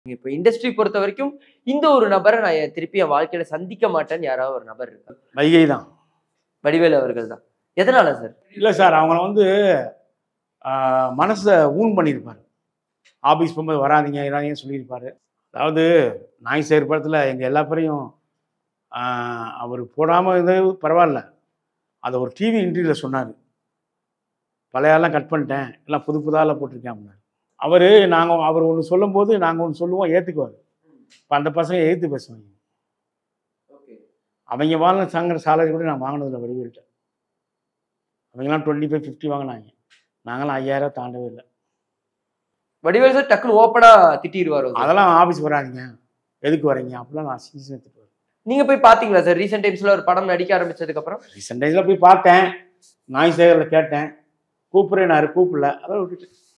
இப்போ இண்டஸ்ட்ரி பொறுத்த வரைக்கும் இந்த ஒரு நபரை நான் என் திருப்பி என் வாழ்க்கையில சந்திக்க மாட்டேன்னு யாராவது ஒரு நபர் இருக்கா வைகை தான் வடிவேலு அவர்கள் தான் எதனால சார் இல்லை சார் அவங்கள வந்து ஆஹ், மனசை ஊன் பண்ணியிருப்பார் ஆஃபீஸ் போகும்போது வராதீங்க இராதீங்கன்னு சொல்லியிருப்பார் அதாவது நாய் சேர் படத்தில் எங்கள் எல்லா பேரையும் ஆஹ், அவர் போடாமல் இருந்தது பரவாயில்ல அதை ஒரு டிவி இன்டர்வியூவில் சொன்னார் பழைய ஆளெல்லாம் கட் பண்ணிட்டேன் எல்லாம் புது புதால போட்டிருக்கேன் அப்படின்னாரு அவர் நாங்கள் அவர் ஒன்று சொல்லும்போது நாங்கள் ஒன்று சொல்லுவோம் ஏற்றுக்குவார் இப்போ அந்த பசங்க எதிர்த்து பேசுவாங்க அவங்க வாங்கின சங்கர சாலரி கூட நான் வாங்கினதில்ல வடிவேல்கிட்ட அவங்களாம் டுவெண்ட்டி ஃபைவ் ஃபிஃப்டி வாங்கினாங்க நாங்களாம் ஐயாயிரம் தாண்டவே இல்லை வடிவேலு சார் டக்குன்னு ஓப்பனா திட்டிடுவார் அதெல்லாம் ஆஃபீஸ் வராதீங்க எதுக்கு வரீங்க அப்படிலாம் நான் சீசன் எடுத்துட்டு வரேன் நீங்க போய் பாத்தீங்களா சார் ரீசெண்ட் டைம்ஸ்ல ஒரு படம் நடிக்க ஆரம்பிச்சதுக்கு அப்புறம் ரீசெண்ட் டேஸில் போய் பார்த்தேன் நாய் சேகரில் கேட்டேன் கூப்பிட்றேனாரு கூப்பிடல அதெல்லாம் விட்டுட்டு